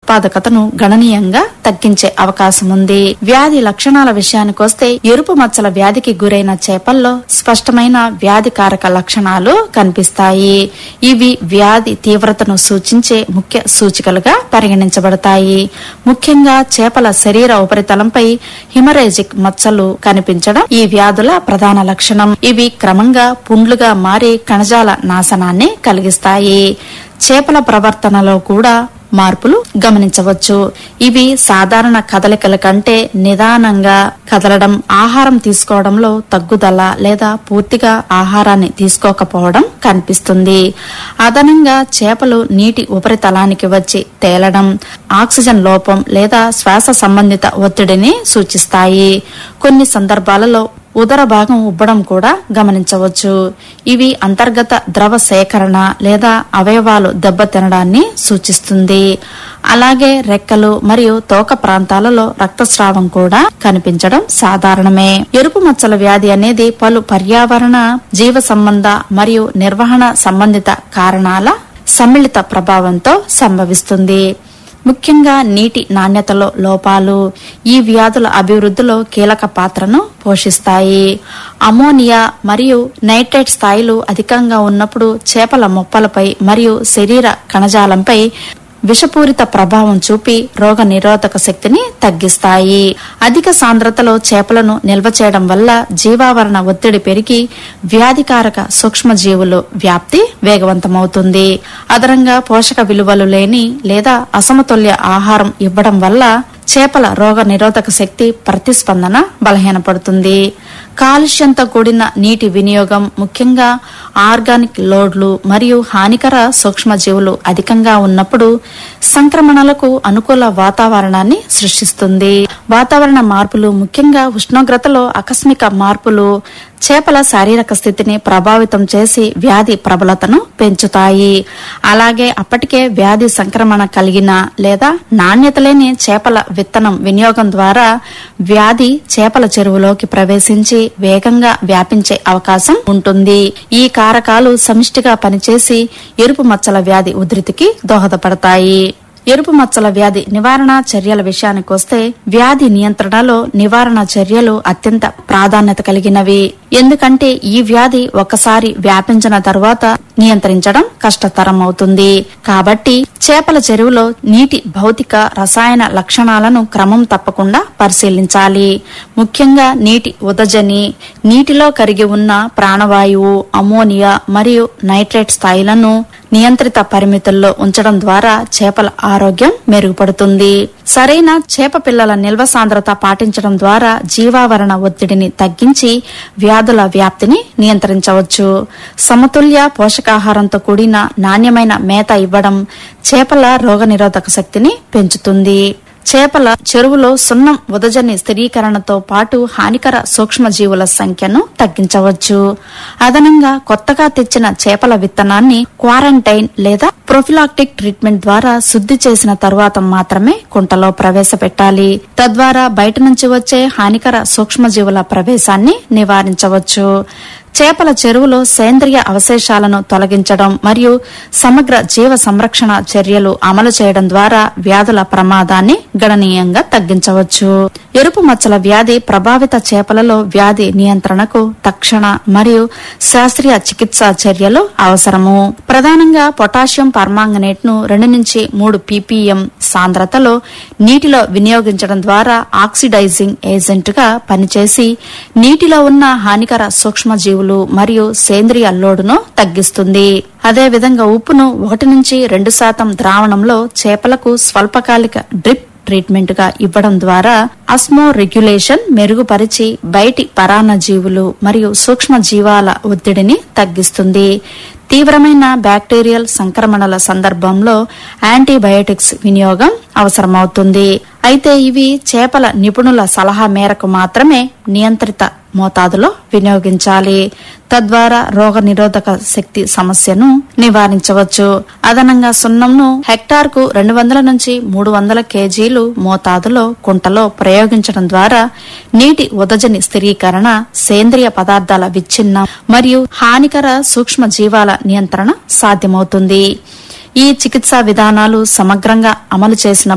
ఉత్పాదకతను గణనీయంగా తగ్గించే అవకాశం ఉంది వ్యాధి లక్షణాల విషయానికొస్తే ఎరుపు మచ్చల వ్యాధికి గురైన చేపల్లో స్పష్టమైన వ్యాధికారక లక్షణాలు కనిపిస్తాయి ఇవి వ్యాధి తీవ్రతను సూచించే ముఖ్య సూచికలుగా పరిగణించబడతాయి ముఖ్యంగా చేపల శరీర ఉపరితలంపై హిమరేజిక్ మచ్చలు కనిపించడం ఈ వ్యాధుల ప్రధాన లక్షణం ఇవి క్రమంగా పుండ్లుగా మారి కణజాల నాశనాన్ని కలిగిస్తాయి చేపల ప్రవర్తనలో కూడా మార్పులు గమనించవచ్చు ఇవి సాధారణ కదలికల కంటే నిదానంగా కదలడం ఆహారం తీసుకోవడంలో తగ్గుదల లేదా పూర్తిగా ఆహారాన్ని తీసుకోకపోవడం కనిపిస్తుంది అదనంగా చేపలు నీటి ఉపరితలానికి వచ్చి తేలడం ఆక్సిజన్ లోపం లేదా శ్వాస సంబంధిత ఒత్తిడిని సూచిస్తాయి కొన్ని సందర్భాలలో ఉదర భాగం ఉబ్బడం కూడా గమనించవచ్చు ఇవి అంతర్గత ద్రవ సేకరణ లేదా అవయవాలు దెబ్బతినడాన్ని సూచిస్తుంది అలాగే రెక్కలు మరియు తోక ప్రాంతాలలో రక్తస్రావం కూడా కనిపించడం సాధారణమే ఎరుపు మచ్చల వ్యాధి అనేది పలు పర్యావరణ జీవ సంబంధ మరియు నిర్వహణ సంబంధిత కారణాల సమ్మిళిత ప్రభావంతో సంభవిస్తుంది ముఖ్యంగా నీటి నాణ్యతలో లోపాలు ఈ వ్యాధుల అభివృద్ధిలో కీలక పాత్రను పోషిస్తాయి అమోనియా మరియు నైట్రేట్ స్థాయిలు అధికంగా ఉన్నప్పుడు చేపల మొప్పలపై మరియు శరీర కణజాలంపై విషపూరిత ప్రభావం చూపి రోగ నిరోధక శక్తిని తగ్గిస్తాయి అధిక సాంద్రతలో చేపలను నిల్వ చేయడం వల్ల జీవావరణ ఒత్తిడి పెరిగి వ్యాధికారక సూక్ష్మజీవులు వ్యాప్తి వేగవంతమవుతుంది అదనంగా పోషక విలువలు లేని లేదా అసమతుల్య ఆహారం ఇవ్వడం వల్ల చేపల రోగ నిరోధక శక్తి ప్రతిస్పందన బలహీనపడుతుంది కాలుష్యంతో కూడిన నీటి వినియోగం ముఖ్యంగా ఆర్గానిక్ లోడ్లు మరియు హానికర సూక్ష్మజీవులు అధికంగా ఉన్నప్పుడు సంక్రమణలకు అనుకూల వాతావరణాన్ని సృష్టిస్తుంది వాతావరణ మార్పులు ముఖ్యంగా ఉష్ణోగ్రతలో ఆకస్మిక మార్పులు చేపల శారీరక స్థితిని ప్రభావితం చేసి వ్యాధి ప్రబలతను పెంచుతాయి అలాగే అప్పటికే వ్యాధి సంక్రమణ కలిగిన లేదా నాణ్యత లేని చేపల విత్తనం వినియోగం ద్వారా వ్యాధి చేపల చెరువులోకి ప్రవేశించి వేగంగా వ్యాపించే అవకాశం ఉంటుంది ఈ కారకాలు సమిష్టిగా పనిచేసి ఎరుపు మచ్చల వ్యాధి ఉధృతికి దోహదపడతాయి ఎరుపు మచ్చల వ్యాధి నివారణ చర్యల విషయానికొస్తే వ్యాధి నియంత్రణలో నివారణ చర్యలు అత్యంత ప్రాధాన్యత కలిగినవి ఎందుకంటే ఈ వ్యాధి ఒకసారి వ్యాపించిన తరువాత నియంత్రించడం కష్టతరం అవుతుంది కాబట్టి చేపల చెరువులో నీటి భౌతిక రసాయన లక్షణాలను క్రమం తప్పకుండా పరిశీలించాలి ముఖ్యంగా నీటి ఉదజని నీటిలో కరిగి ఉన్న ప్రాణవాయువు అమోనియా మరియు నైట్రేట్ స్థాయిలను నియంత్రిత పరిమితుల్లో ఉంచడం ద్వారా చేపల ఆరోగ్యం మెరుగుపడుతుంది సరైన చేప పిల్లల నిల్వ సాంద్రత పాటించడం ద్వారా జీవావరణ ఒత్తిడిని తగ్గించి వ్యాధుల వ్యాప్తిని నియంత్రించవచ్చు సమతుల్య పోషకాహారంతో కూడిన నాణ్యమైన మేత ఇవ్వడం చేపల రోగనిరోధక శక్తిని పెంచుతుంది చేపల చెరువులో సున్నం ఉదజని స్థిరీకరణతో పాటు హానికర సూక్ష్మజీవుల సంఖ్యను తగ్గించవచ్చు అదనంగా కొత్తగా తెచ్చిన చేపల విత్తనాన్ని క్వారంటైన్ లేదా ప్రొఫిలాక్టిక్ ట్రీట్మెంట్ ద్వారా శుద్ధి చేసిన తరువాత మాత్రమే కుంటలో ప్రవేశపెట్టాలి తద్వారా బయట నుంచి వచ్చే హానికర సూక్ష్మజీవుల ప్రవేశాన్ని నివారించవచ్చు చేపల చెరువులో సేంద్రియ అవశేషాలను తొలగించడం మరియు సమగ్ర జీవ సంరక్షణ చర్యలు అమలు చేయడం ద్వారా వ్యాధుల ప్రమాదాన్ని గణనీయంగా తగ్గించవచ్చు ఎరుపు మచ్చల వ్యాధి ప్రభావిత చేపలలో వ్యాధి నియంత్రణకు తక్షణ మరియు శాస్త్రీయ చికిత్సా చర్యలు అవసరము ప్రధానంగా పొటాషియం పర్మాంగనేట్ ను రెండు నుంచి మూడు పీపీఎం సాంద్రతలో నీటిలో వినియోగించడం ద్వారా ఆక్సిడైజింగ్ ఏజెంట్ గా పనిచేసి నీటిలో ఉన్న హానికర సూక్ష్మజీవులు మరియు సేంద్రియ లోడును తగ్గిస్తుంది అదే విధంగా ఉప్పును ఒకటి నుంచి రెండు శాతం ద్రావణంలో చేపలకు స్వల్పకాలిక డ్రిప్ ట్రీట్మెంట్ గా ఇవ్వడం ద్వారా అస్మో రెగ్యులేషన్ మెరుగుపరిచి బయటి పరాన్నజీవులు మరియు సూక్ష్మ జీవాల ఒత్తిడిని తగ్గిస్తుంది తీవ్రమైన బ్యాక్టీరియల్ సంక్రమణల సందర్భంలో యాంటీబయోటిక్స్ వినియోగం అవసరమవుతుంది అయితే ఇవి చేపల నిపుణుల సలహా మేరకు మాత్రమే నియంత్రిత మోతాదులో వినియోగించాలి తద్వారా రోగ నిరోధక శక్తి సమస్యను నివారించవచ్చు అదనంగా సున్నంను హెక్టార్ కు రెండు వందల నుంచి మూడు వందల కేజీలు మోతాదులో కుంటలో ప్రయోగించడం ద్వారా నీటి ఉదజని స్థిరీకరణ సేంద్రియ పదార్థాల విచ్ఛిన్నం మరియు హానికర సూక్ష్మ జీవాల నియంత్రణ సాధ్యమవుతుంది ఈ చికిత్సా విధానాలు సమగ్రంగా అమలు చేసినప్పుడు